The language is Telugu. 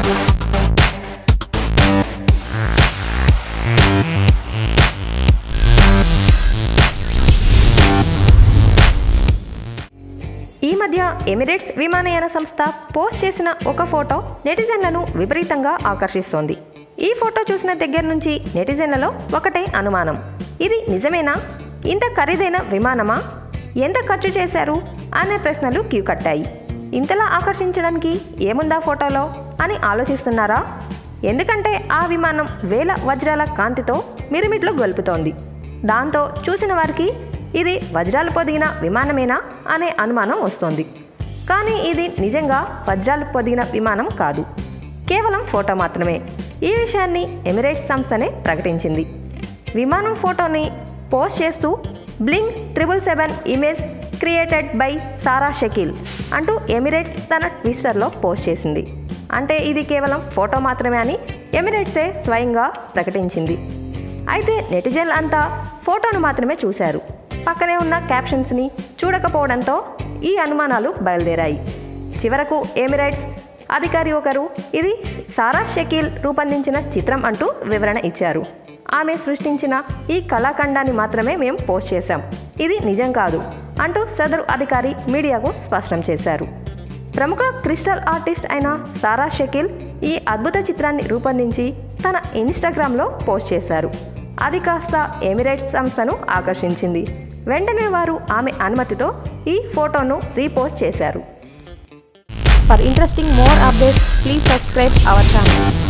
ఈ మధ్య ఎమిరేట్స్ విమానయాన సంస్థ పోస్ట్ చేసిన ఒక ఫోటో నెటిజన్లను విపరీతంగా ఆకర్షిస్తోంది ఈ ఫోటో చూసిన దగ్గర నుంచి నెటిజన్లలో ఒకటే అనుమానం ఇది నిజమేనా ఇంత ఖరీదైన విమానమా ఎంత ఖర్చు చేశారు అనే ప్రశ్నలు క్యూ కట్టాయి ఇంతలా ఆకర్షించడానికి ఏముందా ఫోటోలో అని ఆలోచిస్తున్నారా ఎందుకంటే ఆ విమానం వేల వజ్రాల కాంతితో మిరుమిట్లు గొలుపుతోంది దాంతో చూసిన వారికి ఇది వజ్రాలు పొదిగిన విమానమేనా అనే అనుమానం వస్తోంది కానీ ఇది నిజంగా వజ్రాలు పొదిగిన విమానం కాదు కేవలం ఫోటో మాత్రమే ఈ విషయాన్ని ఎమిరేట్స్ సంస్థనే ప్రకటించింది విమానం ఫోటోని పోస్ట్ చేస్తూ bling triple seven image created by Sara Shakeel అంటూ ఎమిరేట్స్ తన ట్విస్టర్లో పోస్ట్ చేసింది అంటే ఇది కేవలం ఫోటో మాత్రమే అని ఎమిరేట్సే స్వయంగా ప్రకటించింది అయితే నెటిజన్లు అంతా ఫోటోను మాత్రమే చూశారు పక్కనే ఉన్న క్యాప్షన్స్ని చూడకపోవడంతో ఈ అనుమానాలు బయలుదేరాయి చివరకు ఎమిరేట్స్ అధికారి ఒకరు ఇది సారా షకీల్ రూపొందించిన చిత్రం అంటూ వివరణ ఇచ్చారు ఆమె సృష్టించిన ఈ కళాఖండాన్ని మాత్రమే మేము పోస్ట్ చేశాం ఇది నిజం కాదు అంటూ సదరు అధికారి మీడియాకు స్పష్టం చేశారు ప్రముఖ క్రిస్టల్ ఆర్టిస్ట్ అయిన సారా షకీల్ ఈ అద్భుత చిత్రాన్ని రూపొందించి తన ఇన్స్టాగ్రామ్లో పోస్ట్ చేశారు అది కాస్త ఎమిరేట్స్ సంస్థను ఆకర్షించింది వెంటనే వారు ఆమె అనుమతితో ఈ ఫోటోను రీపోస్ట్ చేశారు For interesting more updates, please subscribe our channel.